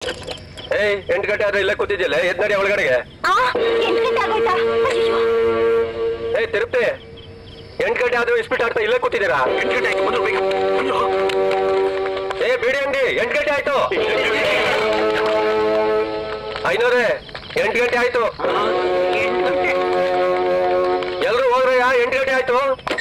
ಏಯ್ ಎಂಟು ಗಂಟೆ ಆದ್ರೆ ಇಲ್ಲೇ ಕೂತಿದ್ಯಲ್ಲ ಎದ್ ನಡಿ ಒಳಗಡೆಗೆ ಆ ಎಂಟು ಗಂಟೆ ಆಗೋಯ್ತಾ ಅಯ್ಯೋ ಏಯ್ ತಿರುಪ್ತಿ ಎಂಟು ಗಂಟೆ ಆದ್ರೂ ಇಸ್ಪಿಟ್ ಆಡ್ತಾ ಇಲ್ಲೇ ಕೂತಿದ್ದೀರಾ ಎಂಟು ಗಂಟೆ ಆಯ್ತು ಮೊದಲು ಬೇಗ ಏ ಬಿಡಿ ಅಂಗಡಿ ಎಂಟು ಗಂಟೆ ಆಯ್ತು ಐನೂರೇ ಎಂಟು ಗಂಟೆ ಆಯ್ತು ಎಲ್ರು ಹೋಗ್ರಯ್ಯ ಎಂಟು ಗಂಟೆ ಆಯ್ತು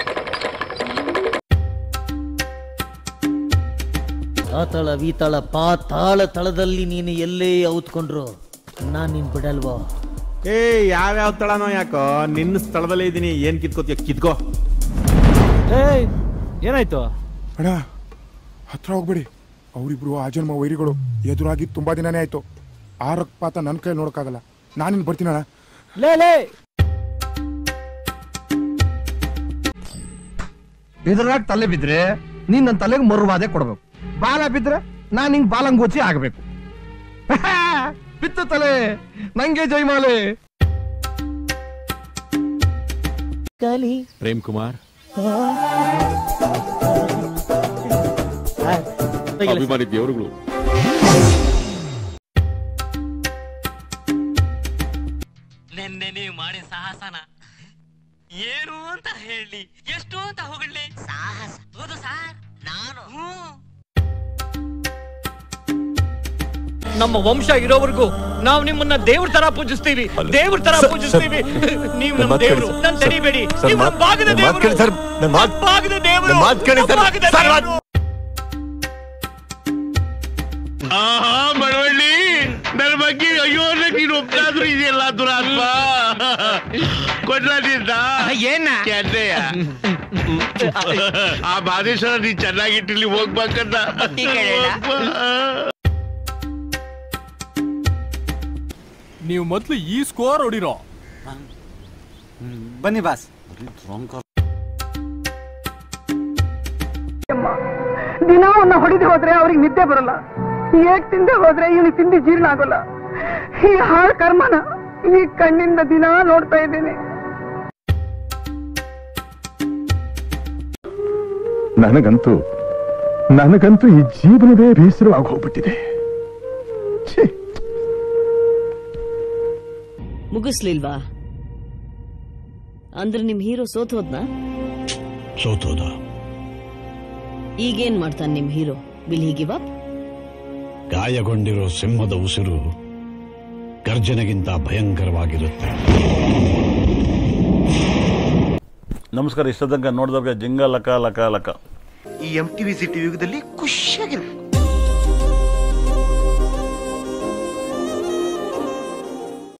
ಆತಳ ವೀತಳ ಪಾತಾಳ ತಳದಲ್ಲಿ ನೀನು ಎಲ್ಲೇ ಔತ್ಕೊಂಡ್ರು ನಾನ್ ನಿನ್ ಬಿಡಲ್ವೋ ಏ ಯಾವ್ಯಾವ ಸ್ಥಳನೋ ಯಾಕೋ ನಿನ್ನ ಸ್ಥಳದಲ್ಲೇ ಇದ್ದೀನಿ ಏನ್ ಕಿತ್ಕೋತಿಯ ಕಿತ್ಕೋ ಏಯ್ ಏನಾಯ್ತು ಅಣ್ಣ ಹತ್ರ ಹೋಗ್ಬೇಡಿ ಅವರಿಬ್ರು ಆಜನ್ಮ ವೈರಿಗಳು ಎದುರಾಗಿ ತುಂಬಾ ದಿನನೇ ಆಯ್ತು ಆ ರಕ್ತಪಾತ ನನ್ನ ಕೈ ನೋಡಕ್ಕಾಗಲ್ಲ ನಾನಿನ್ ಬರ್ತೀನಣ್ಣ ಲೇ ಲೇ ಇದ್ರಾಗ ತಲೆ ಬಿದ್ರೆ ನೀನ್ ನನ್ನ ತಲೆಗೆ ಮರುವಾದೆ ಕೊಡ್ಬೇಕು ಬಾಲ ಬಿದ್ರೆ ನಾನ್ ಹಿಂಗ್ ಬಾಲಂಗೋಚಿ ಆಗ್ಬೇಕು ಬಿತ್ತು ತಲೆ ನಂಗೆ ಜೈಮಾಲೆ ಕಲಿ ಪ್ರೇಮ್ ಕುಮಾರ್ ಅಭಿಮಾನಿ ದೇವರುಗಳು ನೆನ್ನೆ ನೀವು ಮಾಡಿ ಸಾಹಸನ ಏನು ಅಂತ ಹೇಳಿ ಎಷ್ಟು ಅಂತ ಹೊಗಳ್ಳಿ ಸಾಹಸ ಹೌದು ಸಾರ್ ನಾನು ನಮ್ಮ ವಂಶ ಇರೋವರೆಗೂ ನಾವು ನಿಮ್ಮನ್ನ ದೇವ್ರ ತರ ಪೂಜಿಸ್ತೀವಿ ದೇವ್ರ ತರ ಪೂಜಿಸ್ತೀವಿ ನೀವು ನಮ್ಮ ದೇವರು ನನ್ ತಡಿಬೇಡಿ ನೀವು ನಮ್ಮ ಭಾಗದ ದೇವರು ನಮ್ಮ ಭಾಗದ ದೇವರು ನಮ್ಮ ಭಾಗದ ದೇವರು. ಮಳವಳ್ಳಿ ನನ್ನ ಬಗ್ಗೆ ಅಯ್ಯೋ ನೀನು ಒಬ್ಬನಾದ್ರೂ ಇದೆಯಲ್ಲ ದುರಾತ್ಮ ಕೊಡ್ಲಿದ್ದ ಏನ ಕೆನ್ನೆಯ ಆ ಮಾದೇಶ್ವರ ನೀನ್ ಚೆನ್ನಾಗಿಟ್ಟಿರ್ಲಿ ಹೋಗ್ಬೇಕಂತ ನೀವು ಮೊದ್ಲು ಈ ಸ್ಕೋರ್ ಹೊಡಿರೋ ಬನ್ನಿ ಬಾಸ್ ದಿನ ಅವನ್ನ ಹೊಡಿದೆ ಹೋದ್ರೆ ಅವ್ರಿಗೆ ನಿದ್ದೆ ಬರಲ್ಲ ಏಕ್ ತಿಂದೆ ಹೋದ್ರೆ ಇವನಿಗೆ ತಿಂಡಿ ಜೀರ್ಣ ಆಗೋಲ್ಲ ಈ ಹಾಳ್ ಕರ್ಮನ ಈ ಕಣ್ಣಿಂದ ದಿನ ನೋಡ್ತಾ ಇದ್ದೀನಿ ನನಗಂತೂ ನನಗಂತೂ ಈ ಜೀವನವೇ ಬೇಸರವಾಗಿ ಹೋಗ್ಬಿಟ್ಟಿದೆ ಛೇ ಮುಗಿಸ್ಲಿಲ್ವಾ ಅಂದ್ರೆ ನಿಮ್ ಹೀರೋ ಸೋತ್ ಹೋದ್ನಾ ಸೋತೋದ ಈಗೇನ್ ಮಾಡ್ತಾನೆ ನಿಮ್ hero will he give up ಗಾಯಗೊಂಡಿರೋ ಸಿಂಹದ ಉಸಿರು ಗರ್ಜನೆಗಿಂತ ಭಯಂಕರವಾಗಿರುತ್ತೆ ನಮಸ್ಕಾರ ಇಷ್ಟ ತನಕ ನೋಡಿದವ್ರಿಗೆ ಜಿಂಗ ಲಕ ಲಕ ಲಕ ಈ ಎಂ ಟಿವಿ ಸಿಟಿ ಯುಗದಲ್ಲಿ ಖುಷಿಯಾಗಿರು